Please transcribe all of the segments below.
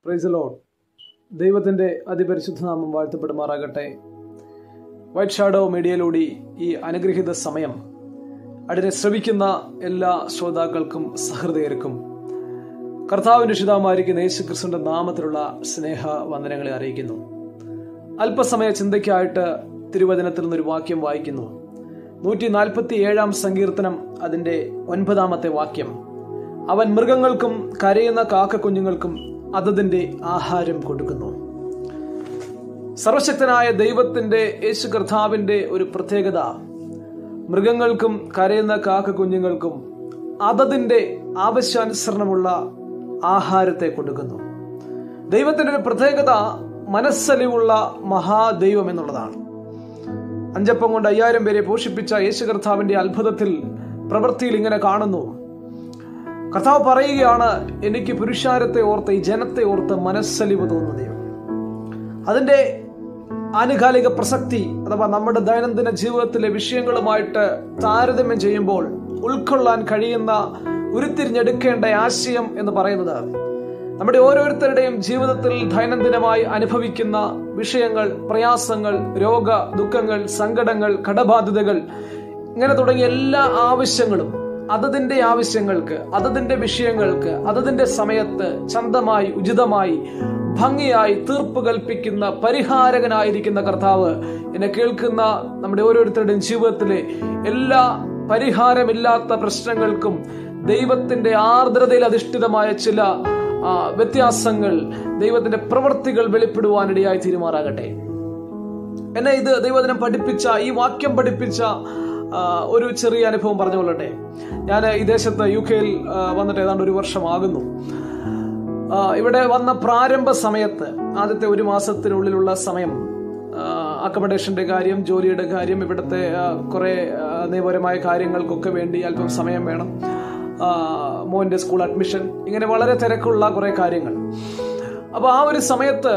price load ദൈവത്തിൻ്റെ അതിപരിശുദ്ധ നാമം വാഴ്ത്തപ്പെടുമാറാകട്ടെ വൈറ്റ് ഷാഡോ മീഡിയയിലൂടെ ഈ അനുഗ്രഹീത സമയം അതിനെ ശ്രവിക്കുന്ന എല്ലാ ശ്രോതാക്കൾക്കും സഹൃദയർക്കും കർത്താവിൻ്റെ ഷിതാമായിരിക്കുന്ന യേശു ക്രിസ്തുവിൻ്റെ നാമത്തിലുള്ള സ്നേഹ വന്ദനങ്ങളെ അറിയിക്കുന്നു അല്പസമയ ചിന്തയ്ക്കായിട്ട് തിരുവചനത്തിൽ നിന്നൊരു വാക്യം വായിക്കുന്നു നൂറ്റി നാൽപ്പത്തി ഏഴാം സങ്കീർത്തനം അതിൻ്റെ ഒൻപതാമത്തെ വാക്യം അവൻ മൃഗങ്ങൾക്കും കരയുന്ന കാക്കക്കുഞ്ഞുങ്ങൾക്കും അതതിൻ്റെ ആഹാരം കൊടുക്കുന്നു സർവശക്തനായ ദൈവത്തിന്റെ യേശു കർത്താവിന്റെ ഒരു പ്രത്യേകത മൃഗങ്ങൾക്കും കരയുന്ന കാക്കക്കുഞ്ഞുങ്ങൾക്കും അതതിന്റെ ആവശ്യാനുസരണമുള്ള ആഹാരത്തെ കൊടുക്കുന്നു ദൈവത്തിന്റെ ഒരു പ്രത്യേകത മനസ്സലിവുള്ള മഹാദൈവം എന്നുള്ളതാണ് അഞ്ചപ്പം കൊണ്ട് അയ്യായിരം പേരെ പോഷിപ്പിച്ച യേശു കർത്താവിന്റെ അത്ഭുതത്തിൽ പ്രവൃത്തിയിൽ ഇങ്ങനെ കാണുന്നു കർത്താവ് പറയുകയാണ് എനിക്ക് പുരുഷാരത്തെ ഓർത്ത് ഈ ജനത്തെ ഓർത്ത് മനസ്സലിവ് തോന്നുന്ന ദൈവം അതിന്റെ ആനുകാലിക പ്രസക്തി അഥവാ നമ്മുടെ ദൈനംദിന ജീവിതത്തിലെ വിഷയങ്ങളുമായിട്ട് താരതമ്യം ചെയ്യുമ്പോൾ ഉൾക്കൊള്ളാൻ കഴിയുന്ന ഉരുത്തിരിഞ്ഞെടുക്കേണ്ട ആശയം എന്ന് പറയുന്നത് നമ്മുടെ ഓരോരുത്തരുടെയും ജീവിതത്തിൽ ദൈനംദിനമായി അനുഭവിക്കുന്ന വിഷയങ്ങൾ പ്രയാസങ്ങൾ രോഗ ദുഃഖങ്ങൾ സങ്കടങ്ങൾ കടബാധ്യതകൾ ഇങ്ങനെ തുടങ്ങിയ എല്ലാ ആവശ്യങ്ങളും അതതിന്റെ ആവശ്യങ്ങൾക്ക് അതതിന്റെ വിഷയങ്ങൾക്ക് അതതിന്റെ സമയത്ത് ചന്തമായി ഉചിതമായി ഭംഗിയായി തീർപ്പ് കൽപ്പിക്കുന്ന പരിഹാരകനായിരിക്കുന്ന കർത്താവ് എന്നെ കേൾക്കുന്ന നമ്മുടെ ഓരോരുത്തരുടെയും ജീവിതത്തിലെ എല്ലാ പരിഹാരമില്ലാത്ത പ്രശ്നങ്ങൾക്കും ദൈവത്തിന്റെ ആർദ്രതയിൽ അധിഷ്ഠിതമായ ചില വ്യത്യാസങ്ങൾ ദൈവത്തിന്റെ പ്രവൃത്തികൾ വെളിപ്പെടുവാനിടയായി തീരുമാറാകട്ടെ എന്നെ ഇത് ദൈവദിനം പഠിപ്പിച്ച ഈ വാക്യം പഠിപ്പിച്ച ഒരു ചെറിയ അനുഭവം പറഞ്ഞുകൊള്ളട്ടെ ഞാൻ ഈ ദേശത്ത് യു കെയിൽ വന്നിട്ട് ഏതാണ്ട് ഒരു വർഷമാകുന്നു ഇവിടെ വന്ന പ്രാരംഭ സമയത്ത് ആദ്യത്തെ ഒരു മാസത്തിനുള്ളിലുള്ള സമയം അക്കമഡേഷന്റെ കാര്യം ജോലിയുടെ കാര്യം ഇവിടുത്തെ കുറെ നിയമപരമായ കാര്യങ്ങൾക്കൊക്കെ വേണ്ടി അല്പം സമയം വേണം മോന്റെ സ്കൂൾ അഡ്മിഷൻ ഇങ്ങനെ വളരെ തിരക്കുള്ള കുറെ കാര്യങ്ങൾ അപ്പോൾ ആ ഒരു സമയത്ത്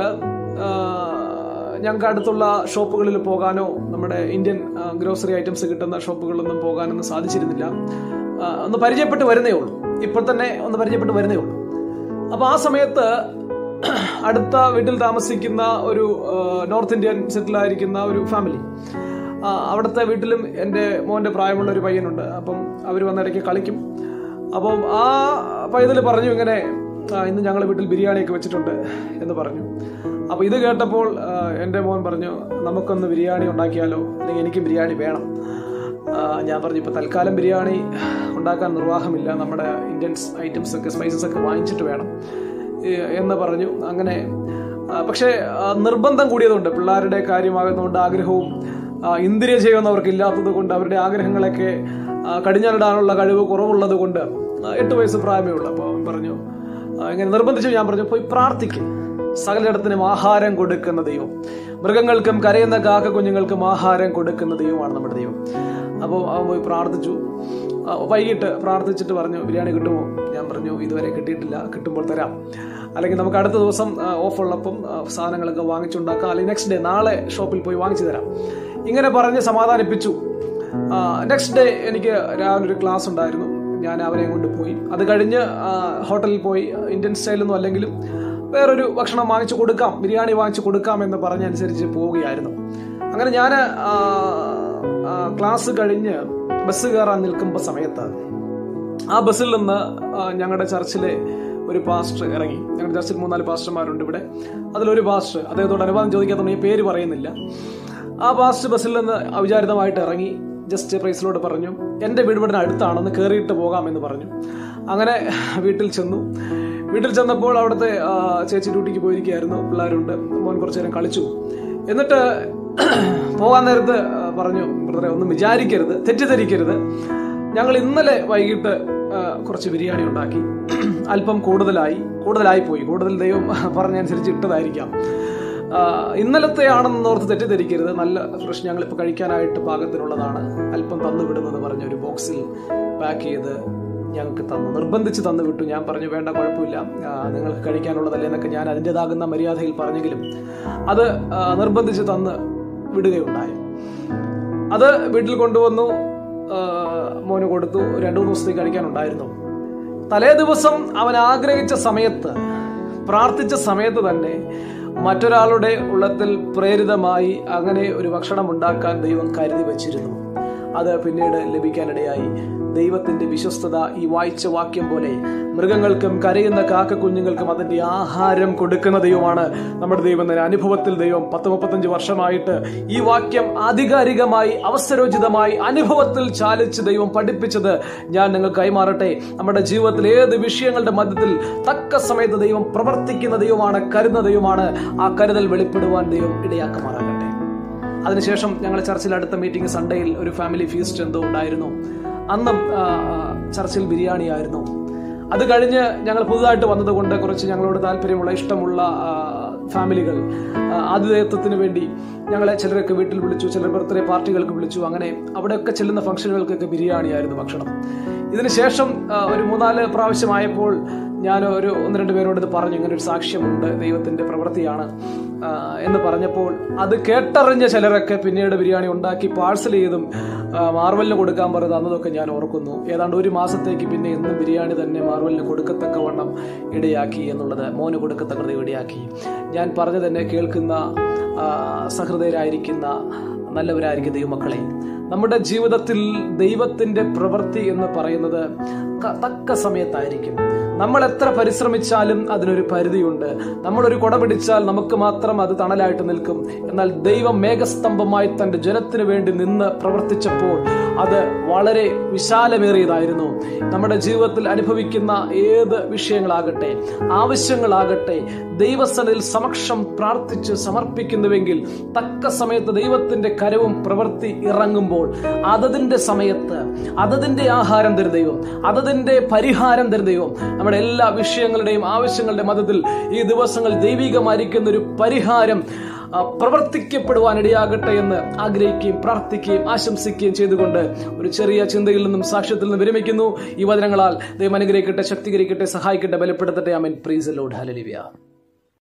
ഞങ്ങൾക്ക് അടുത്തുള്ള ഷോപ്പുകളിൽ പോകാനോ നമ്മുടെ ഇന്ത്യൻ ഗ്രോസറി ഐറ്റംസ് കിട്ടുന്ന ഷോപ്പുകളിലൊന്നും പോകാനൊന്നും സാധിച്ചിരുന്നില്ല ഒന്ന് പരിചയപ്പെട്ട് വരുന്നേ ഉള്ളൂ ഇപ്പോൾ തന്നെ ഒന്ന് പരിചയപ്പെട്ട് വരുന്നേ ഉള്ളൂ അപ്പോൾ ആ സമയത്ത് അടുത്ത വീട്ടിൽ താമസിക്കുന്ന ഒരു നോർത്ത് ഇന്ത്യൻ സെറ്റിൽ ആയിരിക്കുന്ന ഒരു ഫാമിലി അവിടുത്തെ വീട്ടിലും എൻ്റെ മോൻ്റെ പ്രായമുള്ള ഒരു പയ്യനുണ്ട് അപ്പം അവർ വന്നിടയ്ക്ക് കളിക്കും അപ്പം ആ പൈതൽ പറഞ്ഞു ഇങ്ങനെ ഇന്ന് ഞങ്ങൾ വീട്ടിൽ ബിരിയാണിയൊക്കെ വെച്ചിട്ടുണ്ട് എന്ന് പറഞ്ഞു അപ്പോൾ ഇത് കേട്ടപ്പോൾ എൻ്റെ മോൻ പറഞ്ഞു നമുക്കൊന്ന് ബിരിയാണി ഉണ്ടാക്കിയാലോ അല്ലെങ്കിൽ എനിക്ക് ബിരിയാണി വേണം ഞാൻ പറഞ്ഞു ഇപ്പോൾ തൽക്കാലം ബിരിയാണി ഉണ്ടാക്കാൻ നിർവാഹമില്ല നമ്മുടെ ഇന്ത്യൻ ഐറ്റംസ് ഒക്കെ സ്പൈസസ് ഒക്കെ വാങ്ങിച്ചിട്ട് വേണം എന്ന് പറഞ്ഞു അങ്ങനെ പക്ഷേ നിർബന്ധം കൂടിയതുകൊണ്ട് പിള്ളേരുടെ കാര്യമാകുന്നതുകൊണ്ട് ആഗ്രഹവും ഇന്ദ്രിയ ചെയ്യുന്നവർക്ക് ഇല്ലാത്തത് കൊണ്ട് അവരുടെ ആഗ്രഹങ്ങളൊക്കെ കടിഞ്ഞാലിടാനുള്ള കഴിവ് കുറവുള്ളത് കൊണ്ട് എട്ട് വയസ്സ് പ്രായമേ ഉള്ളൂ അപ്പോൾ അവൻ പറഞ്ഞു ഇങ്ങനെ നിർബന്ധിച്ചു ഞാൻ പറഞ്ഞു പോയി പ്രാർത്ഥിക്കും സകലയിടത്തിനും ആഹാരം കൊടുക്കുന്ന ദൈവം മൃഗങ്ങൾക്കും കരയുന്ന കാക്ക കുഞ്ഞുങ്ങൾക്കും ആഹാരം കൊടുക്കുന്ന ദൈവമാണ് നമ്മുടെ ദൈവം അപ്പോൾ അവൻ പോയി പ്രാർത്ഥിച്ചു വൈകിട്ട് പ്രാർത്ഥിച്ചിട്ട് പറഞ്ഞു ബിരിയാണി കിട്ടുമോ ഞാൻ പറഞ്ഞു ഇതുവരെ കിട്ടിയിട്ടില്ല കിട്ടുമ്പോൾ തരാം അല്ലെങ്കിൽ നമുക്ക് അടുത്ത ദിവസം ഓഫ് ഉള്ളപ്പം സാധനങ്ങളൊക്കെ വാങ്ങിച്ചുണ്ടാക്കാം അല്ലെങ്കിൽ നെക്സ്റ്റ് ഡേ നാളെ ഷോപ്പിൽ പോയി വാങ്ങിച്ചു തരാം ഇങ്ങനെ പറഞ്ഞ് സമാധാനിപ്പിച്ചു നെക്സ്റ്റ് ഡേ എനിക്ക് രാവിലെ ഒരു ക്ലാസ് ഉണ്ടായിരുന്നു ഞാൻ അവരെ കൊണ്ട് പോയി അത് കഴിഞ്ഞ് ഹോട്ടലിൽ പോയി ഇന്ത്യൻ സ്റ്റൈലൊന്നും അല്ലെങ്കിലും വേറൊരു ഭക്ഷണം വാങ്ങിച്ചു കൊടുക്കാം ബിരിയാണി വാങ്ങിച്ചു കൊടുക്കാം എന്ന് പറഞ്ഞനുസരിച്ച് പോവുകയായിരുന്നു അങ്ങനെ ഞാൻ ക്ലാസ് കഴിഞ്ഞ് ബസ് കയറാൻ നിൽക്കുമ്പോൾ സമയത്ത് ആ ബസ്സിൽ നിന്ന് ഞങ്ങളുടെ ചർച്ചിലെ ഒരു പാസ്റ്റർ ഇറങ്ങി ഞങ്ങളുടെ ചർച്ചിൽ മൂന്നാല് പാസ്റ്റർമാരുണ്ട് ഇവിടെ അതിലൊരു പാസ്റ്റർ അദ്ദേഹത്തോട് അനുവാദം ചോദിക്കാത്ത ഈ പേര് പറയുന്നില്ല ആ പാസ്റ്റർ ബസ്സിൽ നിന്ന് അവിചാരിതമായിട്ട് ഇറങ്ങി ജസ്റ്റ് പ്രൈസിലോട് പറഞ്ഞു എൻ്റെ വീട് ഇവിടെ അടുത്താണെന്ന് കയറിയിട്ട് പോകാമെന്ന് പറഞ്ഞു അങ്ങനെ വീട്ടിൽ ചെന്നു വീട്ടിൽ ചെന്നപ്പോൾ അവിടുത്തെ ചേച്ചി ഡ്യൂട്ടിക്ക് പോയിരിക്കുകയായിരുന്നു പിള്ളേരുണ്ട് മോൻ കുറച്ചു നേരം കളിച്ചു എന്നിട്ട് പോകാൻ നേരത്ത് പറഞ്ഞു ബ്രദറെ ഒന്നും വിചാരിക്കരുത് തെറ്റിദ്ധരിക്കരുത് ഞങ്ങൾ ഇന്നലെ വൈകിട്ട് കുറച്ച് ബിരിയാണി ഉണ്ടാക്കി അല്പം കൂടുതലായി കൂടുതലായി പോയി കൂടുതൽ ദൈവം പറഞ്ഞനുസരിച്ച് ഇട്ടതായിരിക്കാം ഇന്നലത്തെ ആണെന്ന് ഓർത്ത് തെറ്റിദ്ധരിക്കരുത് നല്ല ഫ്രഷ് ഞങ്ങൾ ഇപ്പോൾ കഴിക്കാനായിട്ട് പാകത്തിനുള്ളതാണ് അല്പം തന്നു വിടുന്നത് പറഞ്ഞ ഒരു ബോക്സിൽ പാക്ക് ചെയ്ത് ഞങ്ങൾക്ക് തന്നു നിർബന്ധിച്ച് തന്നു വിട്ടു ഞാൻ പറഞ്ഞു വേണ്ട കുഴപ്പമില്ല നിങ്ങൾക്ക് കഴിക്കാനുള്ളതല്ലേ എന്നൊക്കെ ഞാൻ അതിൻ്റെതാകുന്ന മര്യാദയിൽ പറഞ്ഞെങ്കിലും അത് നിർബന്ധിച്ച് തന്ന് വിടുകയുണ്ടായി അത് വീട്ടിൽ കൊണ്ടുവന്നു മോന് കൊടുത്തു രണ്ടു മൂന്ന് ദിവസത്തേക്ക് കഴിക്കാനുണ്ടായിരുന്നു തലേ ദിവസം അവൻ ആഗ്രഹിച്ച സമയത്ത് പ്രാർത്ഥിച്ച സമയത്ത് തന്നെ മറ്റൊരാളുടെ ഉള്ളത്തിൽ പ്രേരിതമായി അങ്ങനെ ഒരു ഭക്ഷണം ഉണ്ടാക്കാൻ ദൈവം കരുതി വച്ചിരുന്നു അത് പിന്നീട് ലഭിക്കാനിടയായി ദൈവത്തിന്റെ വിശ്വസ്തത ഈ വായിച്ച വാക്യം പോലെ മൃഗങ്ങൾക്കും കരയുന്ന കാക്ക കുഞ്ഞുങ്ങൾക്കും അതിന്റെ ആഹാരം കൊടുക്കുന്ന ദൈവമാണ് നമ്മുടെ ദൈവം തന്നെ അനുഭവത്തിൽ ദൈവം പത്ത് മുപ്പത്തഞ്ച് വർഷമായിട്ട് ഈ വാക്യം ആധികാരികമായി അവസരോചിതമായി അനുഭവത്തിൽ ചാലിച്ച് ദൈവം പഠിപ്പിച്ചത് ഞാൻ നിങ്ങൾക്ക് കൈമാറട്ടെ നമ്മുടെ ജീവിതത്തിൽ ഏത് വിഷയങ്ങളുടെ മധ്യത്തിൽ തക്ക സമയത്ത് ദൈവം പ്രവർത്തിക്കുന്ന ദൈവമാണ് കരുന്ന ദൈവമാണ് ആ കരുതൽ വെളിപ്പെടുവാൻ ദൈവം ഇടയാക്കുമാറാകട്ടെ അതിനുശേഷം ഞങ്ങൾ ചർച്ചിൽ അടുത്ത മീറ്റിംഗ് സൺഡേയിൽ ഒരു ഫാമിലി ഫീസ്റ്റ് എന്തോ ഉണ്ടായിരുന്നു അന്നും ആ, ആ, ചർച്ചിൽ ബിരിയാണി ആയിരുന്നു അത് കഴിഞ്ഞ് ഞങ്ങൾ പുതുതായിട്ട് വന്നതുകൊണ്ട് കുറച്ച് ഞങ്ങളോട് താല്പര്യമുള്ള ഇഷ്ടമുള്ള ആ, ഫാമിലികൾ ആ, ആതിഥേയത്വത്തിന് വേണ്ടി ഞങ്ങളെ ചിലരൊക്കെ വീട്ടിൽ വിളിച്ചു ചിലർ ബർത്ത്ഡേ പാർട്ടികൾക്ക് വിളിച്ചു അങ്ങനെ അവിടെയൊക്കെ ചെല്ലുന്ന ഫംഗ്ഷനുകൾക്കൊക്കെ ബിരിയാണി ആയിരുന്നു ഭക്ഷണം ഇതിനുശേഷം ആ, ഒരു മൂന്നാല് പ്രാവശ്യമായപ്പോൾ ഞാൻ ഒരു ഒന്ന് രണ്ട് പേരോട് ഇത് പറഞ്ഞു ഇങ്ങനെ ഒരു സാക്ഷ്യമുണ്ട് ദൈവത്തിന്റെ പ്രവൃത്തിയാണ് ആ, എന്ന് പറഞ്ഞപ്പോൾ അത് കേട്ടറിഞ്ഞ ചിലരൊക്കെ പിന്നീട് ബിരിയാണി ഉണ്ടാക്കി പാഴ്സൽ ചെയ്തും ആ, മാർവലിന് കൊടുക്കാൻ പറഞ്ഞത് തന്നതൊക്കെ ഞാൻ ഓർക്കുന്നു ഏതാണ്ട് ഒരു മാസത്തേക്ക് പിന്നെ എന്നും ബിരിയാണി തന്നെ മാർവലിന് കൊടുക്കത്തക്കവണ്ണം ഇടയാക്കി എന്നുള്ളത് മോന് കൊടുക്കത്തക്കത് ഇടയാക്കി ഞാൻ പറഞ്ഞു തന്നെ കേൾക്കുന്ന ആ, സഹൃദയരായിരിക്കുന്ന നല്ലവരായിരിക്കും ദൈവമക്കളെ നമ്മുടെ ജീവിതത്തിൽ ദൈവത്തിന്റെ പ്രവൃത്തി എന്ന് പറയുന്നത് ക- തക്ക സമയത്തായിരിക്കും നമ്മൾ എത്ര പരിശ്രമിച്ചാലും അതിനൊരു പരിധിയുണ്ട് നമ്മളൊരു കുട പിടിച്ചാൽ നമുക്ക് മാത്രം അത് തണലായിട്ട് നിൽക്കും എന്നാൽ ദൈവം മേഘസ്തംഭമായി തന്റെ ജനത്തിന് വേണ്ടി നിന്ന് പ്രവർത്തിച്ചപ്പോൾ അത് വളരെ വിശാലമേറിയതായിരുന്നു നമ്മുടെ ജീവിതത്തിൽ അനുഭവിക്കുന്ന ഏത് വിഷയങ്ങളാകട്ടെ ആവശ്യങ്ങളാകട്ടെ ദൈവസ്ഥനിൽ സമക്ഷം പ്രാർത്ഥിച്ച് സമർപ്പിക്കുന്നുവെങ്കിൽ തക്ക സമയത്ത് ദൈവത്തിന്റെ കരവും പ്രവൃത്തി ഇറങ്ങുമ്പോൾ അതതിന്റെ സമയത്ത് അതതിന്റെ ആഹാരം തരും ദൈവം അതതിന്റെ പരിഹാരം തരും ദൈവം നമ്മുടെ എല്ലാ വിഷയങ്ങളുടെയും ആവശ്യങ്ങളുടെ മതത്തിൽ ഈ ദിവസങ്ങൾ ദൈവികമായിരിക്കുന്ന ഒരു പരിഹാരം ആ, പ്രവർത്തിക്കപ്പെടുവാൻ ഇടയാകട്ടെ എന്ന് ആഗ്രഹിക്കുകയും പ്രാർത്ഥിക്കുകയും ആശംസിക്കുകയും ചെയ്തുകൊണ്ട് ഒരു ചെറിയ ചിന്തയിൽ നിന്നും സാക്ഷ്യത്തിൽ നിന്നും വിരമിക്കുന്നു ഈ വചനങ്ങളാൽ ദൈവം അനുഗ്രഹിക്കട്ടെ ശക്തീകരിക്കട്ടെ സഹായിക്കട്ടെ ബലപ്പെടുത്തട്ടെ അമൻ പ്രീസ് ലോഡ് ഹലലിവ്യ